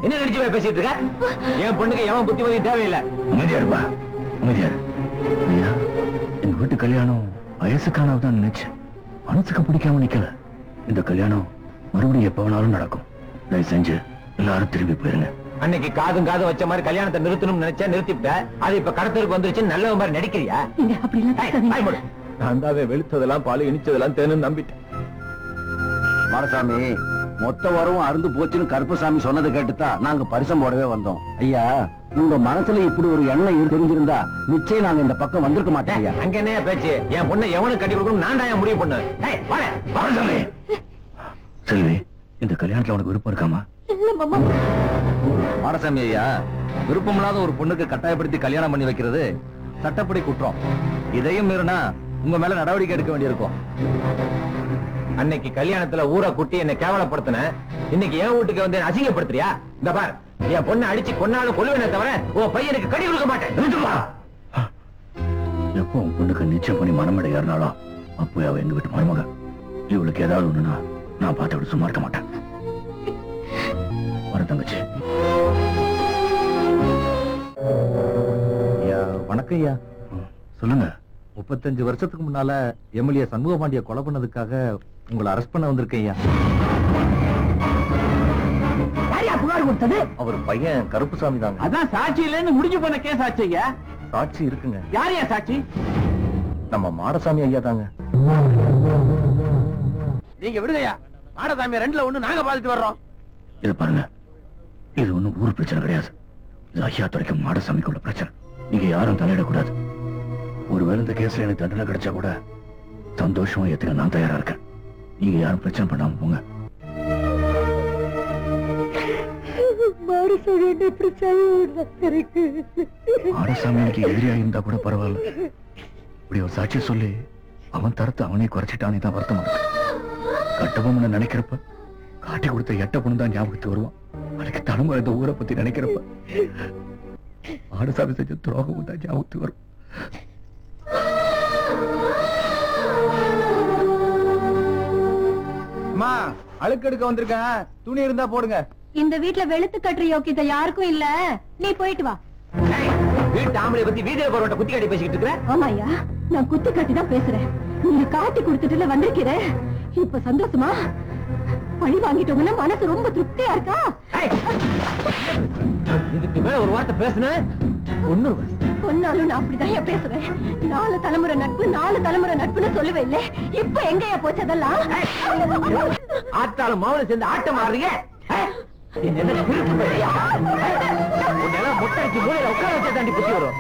என்ன நினைச்சு போய் பேசிட்டு இருக்க என் பொண்ணுக்கு எவன் புத்திமதி தேவையில்லை அமைதியா இருப்பா அமைதியா இரு. ஐயா எங்க வீட்டு கல்யாணம் வயசுக்கானதான் நினைச்சேன் மனசுக்கு பிடிக்காம நிக்கல இந்த கல்யாணம் மறுபடியும் எப்ப வேணாலும் நடக்கும் தயவு செஞ்சு எல்லாரும் திரும்பி போயிருங்க அன்னைக்கு காதும் காதும் வச்ச மாதிரி கல்யாணத்தை நிறுத்தணும்னு நினைச்சா நிறுத்திவிட்ட அது இப்ப கடத்தலுக்கு வந்துருச்சு நல்ல மாதிரி நடிக்கிறியா நீங்க அப்படிலாம் ஏய், பேசாதீங்க. வாய் மூடு. நான் தான் வெளுத்ததெல்லாம் பால் இனிச்சதெல்லாம் தேனும் நம்பிட்டேன் மாரசாமி மொத்த வரவும் அருந்து போச்சுன்னு கருப்பசாமி சொன்னதை கேட்டுதான் நாங்க பரிசம் போடவே வந்தோம் ஐயா உங்க மனசுல இப்படி ஒரு எண்ணம் இரு- தெரிஞ்சிருந்தா நிச்சயம் நாங்க இந்த பக்கம் வந்திருக்க மாட்டோம் ஐயா அங்க என்ன பேச்சு என் பொண்ணை எவனுக்கு கட்டி கொடுக்கணும் நான் தான் முடிவு பண்ணு ஏய், வாடா, வாடா. செல்வி இந்த கல்யாணத்துல உனக்கு விருப்பம் இருக்காமா இல்ல மாமா மாரசாமி ஐயா விருப்பமில்லாத ஒரு பொண்ணுக்கு கட்டாயப்படுத்தி கல்யாணம் பண்ணி வைக்கிறது சட்டப்படி குற்றம் இதையும் மீறினா உங்க மேல நடவடிக்கை எடுக்க வேண்டியிருக்கும் அன்னைக்கு கல்யாணத்துல ஊரை கூட்டி என்னை கேவலப்படுத்தின இன்னைக்கு என் வீட்டுக்கு வந்து என்னை அசிங்கப்படுத்துறியா இந்த பார் என் பொண்ணை அடிச்சு கொன்னாலும் கொல்லுவேனே தவிர உன் பையனுக்கு கடி கொடுக்க மாட்டேன் நிறுத்துப்பா. எப்போ உன் பொண்ணுக்கு நிச்சயம் பண்ணி மனமடை ஏறினாலோ அப்போ அவ எங்க வீட்டு மருமக இவளுக்கு ஏதாவது ஒண்ணுனா நான் பார்த்து விட சும்மா இருக்க மாட்டேன் வர தங்கச்சி ஐயா வணக்கம் ஐயா ம், சொல்லுங்க முப்பத்தஞ்சு வருஷத்துக்கு முன்னால எம்எல்ஏ சண்முக பாண்டிய கொலை பண்ணதுக்காக உங்களை அரெஸ்ட் பண்ண வந்திருக்கேன் ஐயா யாரையா புகார் கொடுத்தது அவர் பையன் கருப்புசாமி தாங்க அதான் சாட்சி இல்லைன்னு முடிஞ்சு போன கேஸ் ஆச்சுங்க சாட்சி இருக்குங்க யாரையா சாட்சி நம்ம மாடசாமி ஐயா தாங்க நீங்க விடுங்கய்யா மாடசாமி ரெண்டுல ஒண்ணு நாங்க பாத்துட்டு வர்றோம் இது பாருங்க இது ஒண்ணும் ஊர் பிரச்சனை கிடையாது இது ஐயா துறைக்கும் மாடசாமிக்குள்ள பிரச்சனை நீங்க யாரும் தலையிடக்கூடாது ஒருவேளை இந்த கேஸ்ல எனக்கு தண்டனை கிடைச்சா கூட சந்தோஷமா ஏத்துக்க நான் தயாரா இருக்கேன் நீங்க யாரும் பிரச்சனை பண்ணாம போங்க மாறு சொல்ல பிரச்சனை இருக்கு மாடசாமி எனக்கு எதிரியா இருந்தா கூட பரவாயில்ல இப்படி ஒரு சாட்சி சொல்லி அவன் தரத்தை அவனே குறைச்சிட்டானே தான் வருத்தமா இருக்கு கட்டபொம்மனை நினைக்கிறப்ப காட்டி கொடுத்த எட்ட பொண்ணு தான் ஞாபகத்துக்கு வருவான் அதுக்கு தலைமுறை இந்த ஊரை பத்தி நினைக்கிறப்ப மாடசாமி செஞ்ச துரோகமும் தான் ஞாபகத்துக்கு வரும் அம்மா அழுக்கெடுக்க வந்திருக்கேன் துணி இருந்தா போடுங்க இந்த வீட்ல வெளுத்து கட்டுற யோக்கியத்தை யாருக்கும் இல்ல நீ போயிட்டு வா ஏய், வீட்டு ஆம்பளை பத்தி வீதியில போறவட்ட குத்தி காட்டி பேசிக்கிட்டு இருக்கிற ஆமாய்யா நான் குத்து கட்டி தான் பேசுறேன் நீங்க காட்டி கொடுத்துட்டுல வந்திருக்கிற இப்ப சந்தோஷமா பழி வாங்கிட்டோங்கன்னா மனசு ரொம்ப திருப்தியா இருக்கா ஏய், இதுக்கு மேல ஒரு வார்த்தை பேசுன ஒண்ணு சொன்னாலும் நான் அப்படிதான் ஏன் பேசுறேன் நாலு தலைமுறை நட்பு நாலு தலைமுறை நட்புன்னு சொல்லுவே இல்ல இப்ப எங்கயா போச்சு அதெல்லாம் ஆத்தாலும் மாவுல சேர்ந்து ஆட்டம் ஆடுறீங்க ஏய், இது என்ன திருட்டு பையா? ஏய், உன்னெல்லாம் முட்டை அடிச்சு மூலையில உட்கார வச்சா தாண்டி புத்தி வரும்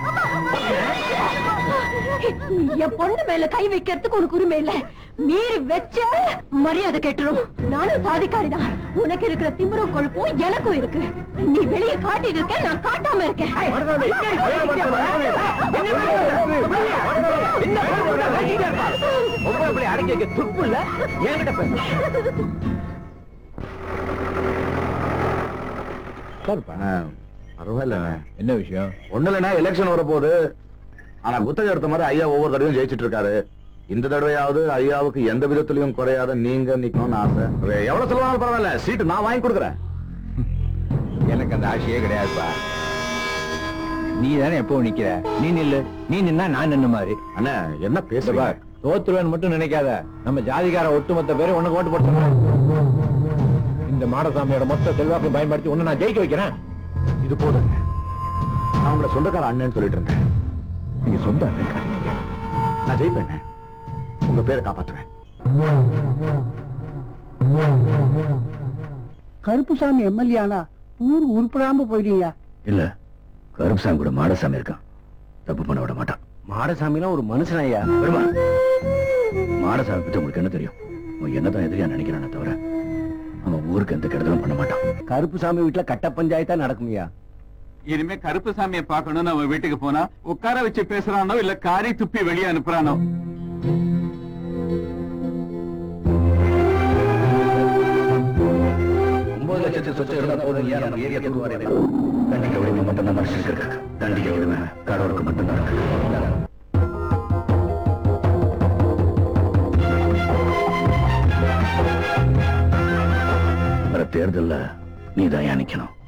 என் பொண்ணு மேல கை வைக்கிறதுக்கு உனக்கு உரிமை இல்ல மீறி வச்ச மரியாதை கெட்டுரும் நானும் சாதிக்காரிதான் உனக்கு இருக்கிற திமிரும் கொழுப்பும் எனக்கும் இருக்கு நீ வெளியே காட்டிட்டு இருக்க நான் காட்டாம இருக்கேன் ஒவ்வொரு இப்படி அடக்கி வைக்க துப்பு இல்ல என்கிட்ட பேச பரவாயில்ல என்ன விஷயம் ஒண்ணு இல்லைன்னா எலெக்ஷன் வரப்போகுது ஆனா புத்தகம் எடுத்த மாதிரி ஐயா ஒவ்வொரு தடவையும் ஜெயிச்சிட்டு இருக்காரு இந்த தடவையாவது ஐயாவுக்கு எந்த விதத்திலையும் குறையாத நீங்க நிக்கணும்னு ஆசை எவ்வளவு சொல்லுவாங்க பரவாயில்ல சீட்டு நான் வாங்கி கொடுக்குறேன் எனக்கு அந்த ஆசையே கிடையாதுப்பா நீ தானே எப்போ நிக்கிற நீ நில்லு நீ நின்னா நான் நின்ன மாதிரி அண்ணா என்ன இந்த பேசுவா பார், தோத்துருவேன் மட்டும் நினைக்காத நம்ம ஜாதிகார ஒட்டுமொத்த பேரும் உனக்கு ஓட்டு போட்டு சொல்றேன். இந்த மாடசாமியோட மொத்த செல்வாக்கு பயன்படுத்தி உன்னை நான் ஜெயிக்க வைக்கிறேன் இது போதுங்க நான் உங்களை சொந்தக்கார அண்ணன் சொல்லிட்டு இருந்தேன் நீங்க சொந்த அண்ணன் காட்டுறீங்க. நான் ஜெயிப்பேன் உங்க பேரை காப்பாத்துவேன் கருப்புசாமி எம்எல்ஏ ஆனா ஊர் உருப்படாம போயிடுங்க இல்ல கருப்சாமி கூட மாடசாமி இருக்கான் தப்பு பண்ண விட மாட்டான் மாடசாமிலாம் ஒரு மனுஷன் ஐயா வருமா மாடசாமி பத்தி உங்களுக்கு என்ன தெரியும் அவன் என்னதான் எதிரியா நினைக்கிறானே தவிர அவன் ஊருக்கு எந்த கெடுதலும் பண்ண மாட்டான் கருப்புசாமி வீட்டுல கட்ட பஞ்சாயத்தா நடக்கும்யா இனிமே கருப்புசாமியை பார்க்கணும்னு அவன் வீட்டுக்கு போனா உட்கார வச்சு பேசுறானோ இல்ல காரி துப்பி வெளியே அனுப்புறானோ ஒன்பது லட்சத்து சொத்து இருந்தா போதும் ஏன் நம்ம ஏரியா தூர்வாரே தண்டிக்க உரிமை மட்டும்தான் மனுஷனுக்கு இருக்கு தண்டிக்க உரிமை கடவுளுக்கு மட்டும்தான் இருக்கு வர தேர்தல்ல நீ தான் நிக்கணும்